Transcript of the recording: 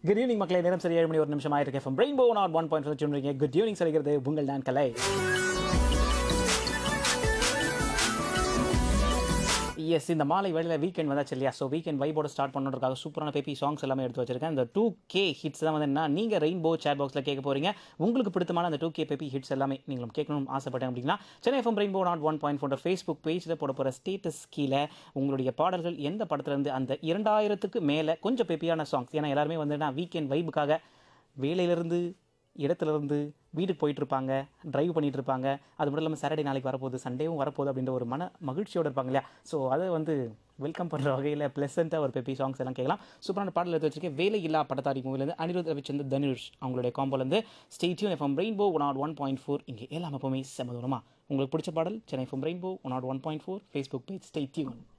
good evening மக்களே நேரம் சரி ஏழு மணி ஒரு நிமிஷம் ஆயிருக்கு FM rainbow nought one point சொல்றீங்க குட் ஈவினிங் சொல்கிறது உங்கள் நான் கலை எஸ் இந்த மாலை வேளையில் வீக்கெண்ட் வந்தாச்சு இல்லையா ஸோ வீக்கெண்ட் வைபோட ஸ்டார்ட் பண்ணுறதுக்காக சூப்பரான பேப்பி சாங்ஸ் எல்லாமே எடுத்து வச்சிருக்கேன் இந்த டூ கே ஹிட்ஸ் தான் வந்து என்ன நீங்கள் ரெயின்போ சேட் பாக்ஸில் கேட்க போகிறீங்க உங்களுக்கு பிடித்தமான அந்த டூ கே பேப்பி ஹிட்ஸ் எல்லாமே நீங்களும் கேட்கணும் ஆசைப்பட்டேன் அப்படின்னா Chennai FM rainbow nought one point four Facebook பேஜில் போட போகிற ஸ்டேட்டஸ் கீழே உங்களுடைய பாடல்கள் எந்த படத்துலேருந்து அந்த இரண்டாயிரத்துக்கு மேலே கொஞ்சம் பேப்பியான சாங்ஸ் ஏன்னா எல்லாருமே வந்து நான் வீக்கெண்ட் வைபுக்காக வேலையிலேருந்து இடத்துல இருந்து வீட்டுக்கு போயிட்டு இருப்பாங்க டிரைவ் பண்ணிட்டு இருப்பாங்க அது மட்டும் இல்லாமல் சாட்டர்டே நாளைக்கு வரப்போகுது சண்டேவும் வரப்போகுது அப்படின்ற ஒரு மன மகிழ்ச்சியோடு இருப்பாங்க இல்லையா ஸோ அதை வந்து வெல்கம் பண்ணுற வகையில் ப்ளசண்ட்டாக ஒரு பெப்பி சாங்ஸ் எல்லாம் கேட்கலாம் சூப்பரான பாடல் எடுத்து வச்சிருக்கேன் வேலை இல்லா படத்தாரி மூவிலேருந்து அனிருத் ரவிச்சந்திர தனுஷ் அவங்களுடைய காம்போலேருந்து stay tune FM rainbow one nought one point four இங்கே எல்லாம் எப்பவுமே செம தூரமா உங்களுக்கு பிடிச்ச பாடல் Chennai FM rainbow one nought one point four Facebook page stay tuned